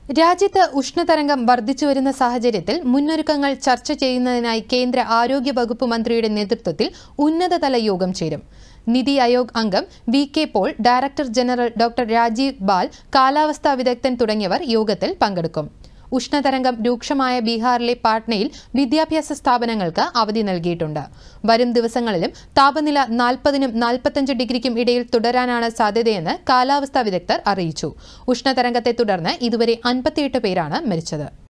രാജ്യത്ത് ഉഷ്ണതരംഗം വർദ്ധിച്ചുവരുന്ന സാഹചര്യത്തിൽ മുന്നൊരുക്കങ്ങൾ ചർച്ച ചെയ്യുന്നതിനായി കേന്ദ്ര ആരോഗ്യ വകുപ്പ് മന്ത്രിയുടെ നേതൃത്വത്തിൽ ഉന്നതതല യോഗം ചേരും നിതി ആയോഗ് അംഗം V K Paul director general doctor Rajiv Bahl കാലാവസ്ഥാ വിദഗ്ധൻ തുടങ്ങിയവർ യോഗത്തിൽ പങ്കെടുക്കും ഉഷ്ണതരംഗം രൂക്ഷമായ ബീഹാറിലെ പാട്നയിൽ വിദ്യാഭ്യാസ സ്ഥാപനങ്ങൾക്ക് അവധി നൽകിയിട്ടുണ്ട് വരും ദിവസങ്ങളിലും താപനില നാൽപ്പതിനും നാൽപ്പത്തഞ്ച് ഡിഗ്രിക്കും ഇടയിൽ തുടരാനാണ് സാധ്യതയെന്ന് കാലാവസ്ഥാ വിദഗ്ധർ അറിയിച്ചു ഉഷ്ണതരംഗത്തെ തുടർന്ന് ഇതുവരെ അൻപത്തിയെട്ട് പേരാണ് മരിച്ചത്